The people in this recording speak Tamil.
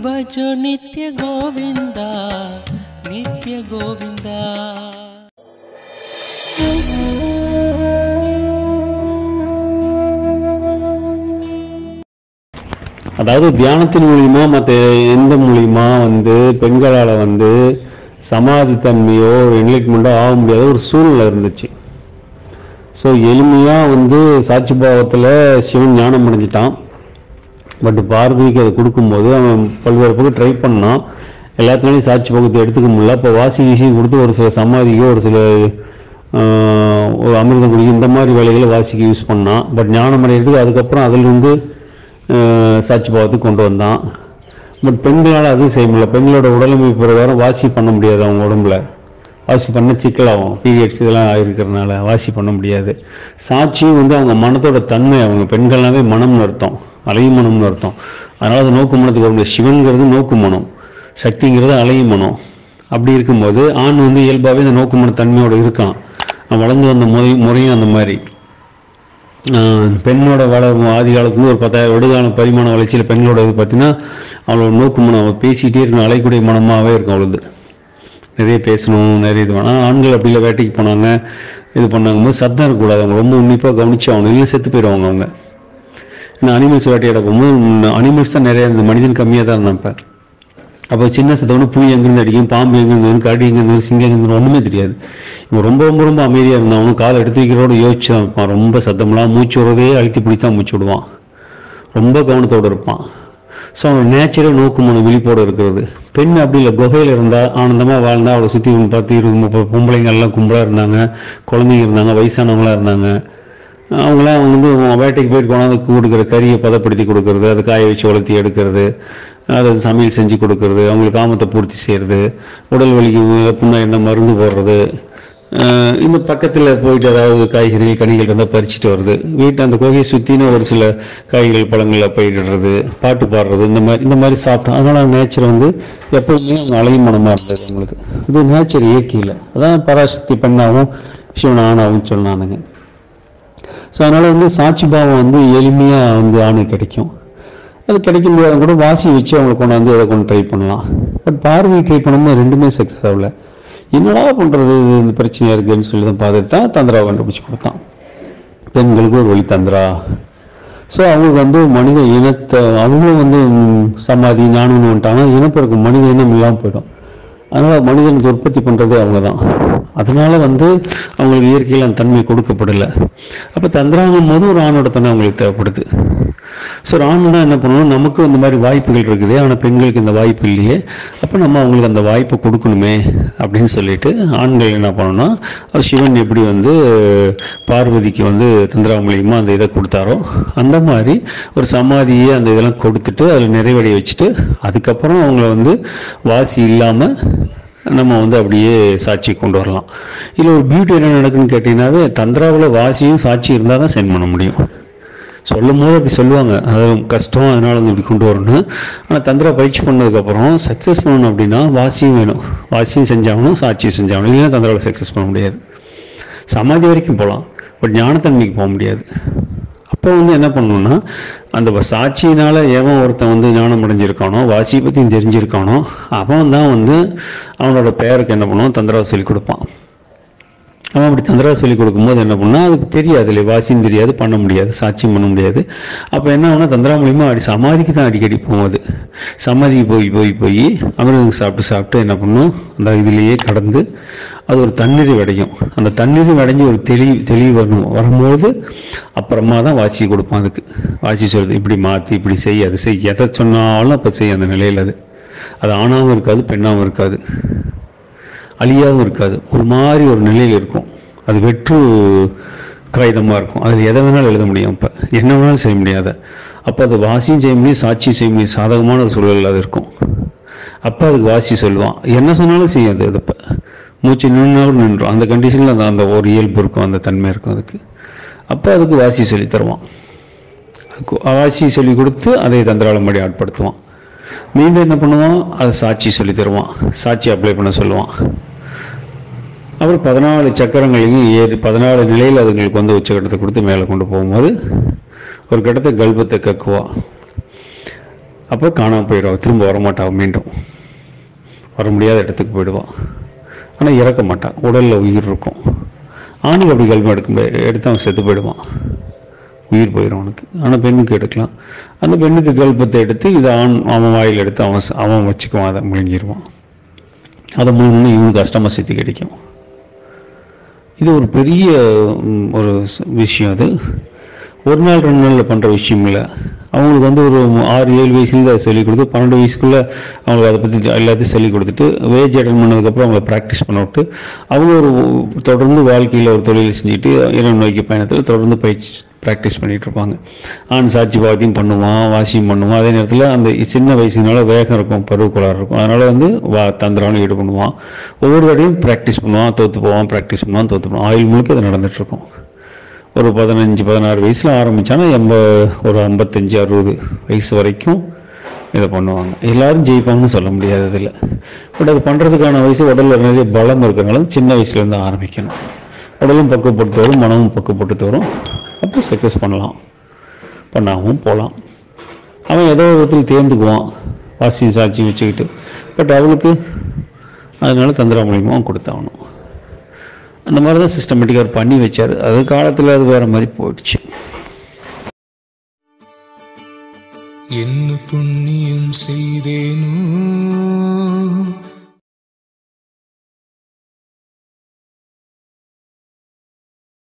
ಭಜೋ ನಿತ್ಯ ಗೋವಿಂದ ನಿತ್ಯ ಗೋವಿಂದ அதாவது தியானத்தின் மூலியமா மற்ற எந்த மூலியமா வந்து பெண்களால் வந்து சமாதி தன்மையோ என்லைட்மெண்ட்டோ ஆக முடியாத ஒரு சூழ்நிலை இருந்துச்சு ஸோ எளிமையாக வந்து சாட்சி பாவத்தில் சிவன் ஞானம் அடைஞ்சிட்டான் பட் பார்வதிக்கு அதை கொடுக்கும்போது அவன் பல்வேறு பக்கம் ட்ரை பண்ணான் எல்லாத்துலேயும் சாட்சி பக்கத்தை எடுத்துக்க முடியல அப்போ வாசி வீசி கொடுத்து ஒரு சில சமாதிக்கு ஒரு சில ஆஹ், ஒரு அமிர்தம் குடிக்கும் இந்த மாதிரி வேலைகளை வாசிக்கு யூஸ் பண்ணான் பட் ஞானம் அடைகிறதுக்கு அதுக்கப்புறம் அதிலிருந்து ஆஹ், சாட்சி பாவத்துக்கு கொண்டு வந்தான் பட் பெண்களால் அதுவும் செய்ய முடியல பெண்களோட உடலமைப்பு பிரகாரம் வாசி பண்ண முடியாது அவங்க உடம்புல வாசி பண்ண சிக்கலாகும் பீரியட்ஸ் இதெல்லாம் இருக்கிறதுனால வாசி பண்ண முடியாது சாட்சியும் வந்து அவங்க மனத்தோட தன்மை அவங்க பெண்கள்னாவே மனம்னு அர்த்தம் அலையும் மனம்னு அர்த்தம் அதனால அது நோக்கு மனத்துக்கு வர முடியாது சிவன்கிறது நோக்கு மனம் சக்திங்கிறது அலையும் மனம் அப்படி இருக்கும்போது ஆண் வந்து இயல்பாகவே இந்த நோக்கு மன தன்மையோட இருக்கான் அவன் வளர்ந்து வந்த முறை முறையும் அந்த மாதிரி ஆஹ் பெண்ணோட வள ஆதி காலத்துல ஒரு பத்தாயிரம் விடுகால பரிமாண வளர்ச்சியில் பெண்களோட இது பார்த்தீங்கன்னா அவளோட நோக்கு மனம் அவள் பேசிகிட்டே இருக்கணும் அலைக்கூடிய மனமாகவே இருக்கும் அவளுது நிறைய பேசணும் நிறைய இது வேணாம் ஆண்கள் அப்படி இல்லை வேட்டைக்கு போனாங்க இது பண்ணாங்க போது சத்தம் இருக்கக்கூடாது அவங்க ரொம்ப உன்னிப்பாக கவனிச்சு அவங்க இல்லை செத்து போயிடுவாங்க அவங்க ஏன்னா அனிமல்ஸ் வேட்டையாட போகும்போது அனிமல்ஸ் தான் நிறைய இருந்தது மனிதன் கம்மியாக தான் இருந்தான் இப்போ அப்போ சின்ன சத்தவொன்னு புலி எங்கேருந்து அடிக்கும் பாம்பு எங்கேருந்து வரும் கரடி எங்கேருந்து வரும் சிங்கம் எங்கேருந்து வரும், ஒண்ணுமே தெரியாது இவன் ரொம்ப ரொம்ப ரொம்ப அமைதியாக இருந்தான் அவனும் காலை எடுத்து வைக்கிறோட யோசிச்சு தான் இருப்பான் ரொம்ப சத்தம்லாம் மூச்சு விடுறதே அழுத்தி பிடித்தான் மூச்சு விடுவான் ரொம்ப கவனத்தோடு இருப்பான் ஸோ அவனோட நேச்சரே நோக்குமான விழிப்போடு இருக்கிறது பெண் அப்படி இல்லை குகையில் இருந்தா ஆனந்தமாக வாழ்ந்தா அவளை சுற்றி பத்து இருபது முப்பது பொம்பளைங்க எல்லாம் கும்பலாக இருந்தாங்க குழந்தைங்க இருந்தாங்க வயசானவங்களாம் இருந்தாங்க அவங்களாம் வந்து வேட்டைக்கு போயிட்டு கொண்டாந்து கொடுக்குற கறியை பதப்படுத்தி கொடுக்கறது அதை காய வச்சு வளர்த்தி எடுக்கிறது அதை சமையல் செஞ்சு கொடுக்கறது அவங்களுக்கு காமத்தை பூர்த்தி செய்கிறது உடல் வலிக்கு புண்ணா என்ன மருந்து போடுறது அஹ் இந்த பக்கத்தில் போயிட்டு ஏதாவது காய்கறிகள் கனிகள் இருந்தால் பறிச்சுட்டு வருது வீட்டை அந்த குகையை சுற்றின ஒரு சில காய்கறிகள் பழங்களை பயிரிடுறது பாட்டு பாடுறது இந்த மாதிரி இந்த மாதிரி சாப்பிட்டோம் அதனால நேச்சர் வந்து எப்பவுமே அவங்க அலையும் மனமாக இருந்தது அவங்களுக்கு இது நேச்சர் இயற்கையில் அதான் பராசக்தி பெண்ணாகவும் சிவன் ஆணாகவும் சொன்னானுங்க ஸோ அதனால் வந்து சாட்சி பாவம் வந்து எளிமையாக வந்து ஆணுக்கு கிடைக்கும் அது கிடைக்க முடியாத கூட வாசி வச்சு அவங்களை கொண்டாந்து அதை கொண்டு ட்ரை பண்ணலாம் பட் பார்வை ட்ரை பண்ணும்போது ரெண்டுமே சக்ஸஸ் ஆகல என்னடா பண்ணுறது இந்த பிரச்சனையாக இருக்குன்னு சொல்லி தான் பார்த்துட்டு தான் தந்திராவை கண்டுபிடிச்சி கொடுத்தான் பெண்களுக்கு ஒரு வழி தந்திரா ஸோ அவங்களுக்கு வந்து மனித இனத்தை அவங்களும் வந்து ம், சமாதி ஞானம்னு வந்துட்டாங்கன்னா இனப்பெருக்கம் மனித இனம் இல்லாமல் போயிடும் அதனால் மனிதனுக்கு உற்பத்தி பண்ணுறதே அவங்க தான் அதனால வந்து அவங்களுக்கு இயற்கையில் அந்த தன்மை கொடுக்கப்படலை அப்போ தந்திராங்கும் போது ஒரு ஆணோட தன்மை அவங்களுக்கு தேவைப்படுது ஸோ ஒரு ஆண் தான் என்ன பண்ணணும் நமக்கு இந்த மாதிரி வாய்ப்புகள் இருக்குது ஆனால் பெண்களுக்கு இந்த வாய்ப்பு இல்லையே அப்போ நம்ம அவங்களுக்கு அந்த வாய்ப்பை கொடுக்கணுமே அப்படின்னு சொல்லிட்டு ஆண்கள் என்ன பண்ணணும்னா அவர் சிவன் எப்படி வந்து பார்வதிக்கு வந்து தந்திரா மூலியமாக அந்த இதை கொடுத்தாரோ அந்த மாதிரி ஒரு சமாதியை அந்த இதெல்லாம் கொடுத்துட்டு அதில் நிறைவடைய வச்சுட்டு அதுக்கப்புறம் அவங்கள வந்து வாசி இல்லாமல் நம்ம வந்து அப்படியே சாட்சி கொண்டு வரலாம் இதில் ஒரு பியூட்டி என்ன நடக்குன்னு கேட்டிங்கன்னாவே தந்திராவில் வாசியும் சாட்சி இருந்தால் தான் சென்ட் பண்ண முடியும் சொல்லும் போது அப்படி சொல்லுவாங்க அது கஷ்டம் அதனால வந்து இப்படி கொண்டு வரணும் ஆனால் தந்திரா பயிற்சி பண்ணதுக்கப்புறம் சக்ஸஸ் பண்ணணும் அப்படின்னா வாசியும் வேணும் வாசியும் செஞ்சாகணும் சாட்சியும் செஞ்சாகணும் இல்லைன்னா தந்திராவில் சக்ஸஸ் பண்ண முடியாது சமாதி வரைக்கும் போகலாம் பட் ஞானத்தன்மைக்கு போக முடியாது அப்போ வந்து என்ன பண்ணணும்னா அந்த சாட்சியினால் எவன் ஒருத்தன் வந்து ஞானம் அடைஞ்சிருக்கானோ வாசியை பற்றி தெரிஞ்சிருக்கானோ அவன் தான் வந்து அவனோட பெயருக்கு என்ன பண்ணுவான் தந்திராவை சொல்லிக் கொடுப்பான் அவன் அப்படி தந்திரா சொல்லி கொடுக்கும்போது என்ன பண்ணா அதுக்கு தெரியாது இல்லை வாசியும் தெரியாது பண்ண முடியாது சாட்சியம் பண்ண முடியாது அப்போ என்ன ஆகுனா தந்திரா மூலியமாக அடி சமாதிக்கு தான் அடிக்கடி போகும் அது சமாதிக்கு போய் போய் போய் அமிர்தம் சாப்பிட்டு சாப்பிட்டு என்ன பண்ணும் அந்த இதுலேயே கடந்து அது ஒரு தண்ணீர் அடையும் அந்த தண்ணீர் அடைஞ்சு ஒரு தெளி தெளிவு வரணும் வரும்போது அப்புறமா தான் வாசி கொடுப்பான் அதுக்கு வாசி சொல்றது இப்படி மாற்றி இப்படி செய் அது செய் எதை சொன்னாலும் அப்போ செய் அந்த நிலையில் அது அது ஆணாகவும் இருக்காது பெண்ணாகவும் இருக்காது அழியாகவும் இருக்காது ஒரு மாதிரி ஒரு நிலையில் இருக்கும் அது வெற்று காகிதமாக இருக்கும் அதில் எதை வேணாலும் எழுத முடியும் அப்போ என்ன வேணாலும் செய்ய முடியாத அப்போ அது வாசியும் செய்ய முடியும் சாட்சியும் செய்ய முடியும் சாதகமான ஒரு சூழல் அது இருக்கும் அப்போ அதுக்கு வாசி சொல்லுவான் என்ன சொன்னாலும் செய்யும் அது இப்போ மூச்சு நின்றாலும் நின்றும் அந்த கண்டிஷனில் அந்த அந்த ஒரு இயல்பு இருக்கும் அந்த தன்மை இருக்கும் அதுக்கு அப்போ அதுக்கு வாசி சொல்லி தருவான் அதுக்கு வாசி சொல்லி கொடுத்து அதை தந்திராளம்படி ஆட்படுத்துவான் மீண்டும் என்ன பண்ணுவான் அதை சாட்சி சொல்லி தருவான் சாட்சி அப்ளை பண்ண சொல்லுவான் அப்புறம் பதினாலு சக்கரங்களையும் ஏறி பதினாலு நிலையில் அதுங்களுக்கு வந்து உச்சகட்டத்தை கொடுத்து மேலே கொண்டு போகும்போது ஒரு கட்டத்தை கல்பத்தை கக்குவா அப்போ காணாம போயிடுவா திரும்ப வரமாட்டா மீண்டும் வர முடியாத இடத்துக்கு போயிடுவான் ஆனால் இறக்க மாட்டான் உடலில் உயிர் இருக்கும் ஆணுக்கு அப்படி கல்வி எடுக்க முடியாது எடுத்து அவன் செத்து போயிடுவான் உயிர் போயிடும் அவனுக்கு ஆனால் பெண்ணுக்கு எடுக்கலாம் அந்த பெண்ணுக்கு கல்பத்தை எடுத்து இதை ஆண் அவன் வாயில் எடுத்து அவன் ச- அவன் வச்சுக்குவான் அதை முழுங்கிடுவான் அதை முழுங்கினா இவனுக்கு அஷ்டம சித்தி கிடைக்கும் இது ஒரு பெரிய ம், ஒரு ஸ்- விஷயம் அது ஒரு நாள் ரெண்டு நாளில் பண்ணுற விஷயம் இல்லை அவங்களுக்கு வந்து ஒரு ஆறு ஏழு வயசுலேருந்து அதை சொல்லிக் கொடுத்து பன்னெண்டு வயசுக்குள்ளே அவங்களுக்கு அதை பற்றி எல்லாத்தையும் சொல்லிக் கொடுத்துட்டு வேஜ் அட்டன் பண்ணதுக்கப்புறம் அவங்கள ப்ராக்டிஸ் பண்ண விட்டு அவங்க ஒரு தொடர்ந்து வாழ்க்கையில் ஒரு தொழில் செஞ்சுட்டு இறைவன் நோக்கி பயணத்தில் தொடர்ந்து பயிற்சி ப்ராக்டிஸ் பண்ணிகிட்டு இருப்பாங்க ஆண் சாட்சி பாவத்தையும் பண்ணுவான் வாசியும் பண்ணுவான் அதே நேரத்தில் அந்த சின்ன வயசுனால வேகம் இருக்கும் பருவக்குளார் இருக்கும் அதனால் வந்து வா தந்திராலும் ஈடு பண்ணுவான் ஒவ்வொரு தடையும் ப்ராக்டிஸ் பண்ணுவான் தோற்று போவான் ப்ராக்டிஸ் பண்ணுவான் தோற்று போவான் ஆயுள் முழுக்க அது நடந்துகிட்ருக்கும் ஒரு பதினஞ்சு பதினாறு வயசில் ஆரம்பித்தானா எம்ப ஒரு ஐம்பத்தஞ்சு அறுபது வயசு வரைக்கும் இதை பண்ணுவாங்க எல்லாரும் ஜெயிப்பாங்கன்னு சொல்ல முடியாது இதில் பட் அது பண்ணுறதுக்கான வயசு உடலில் நிறைய பலம் இருக்கிறனால சின்ன வயசுலேருந்து ஆரம்பிக்கணும் உடலும் பக்குவப்பட்டு வரும் மனமும் பக்குவப்பட்டு வரும் அப்புறம் சக்ஸஸ் பண்ணலாம் பண்ணாமல் போகலாம் அவன் ஏதோ ஒரு விதத்தில் தேர்ந்துக்குவான் வாசியும் சாட்சியும் வச்சுக்கிட்டு பட் அவளுக்கு அதனால தந்திரா மூலியமாக அவன் கொடுத்தாகணும் அந்த மாதிரி தான் சிஸ்டமேட்டிக்காக பண்ணி வச்சார் அது காலத்தில் அது வேறு மாதிரி போயிடுச்சு என்ன புண்ணியம் செய்தேனோ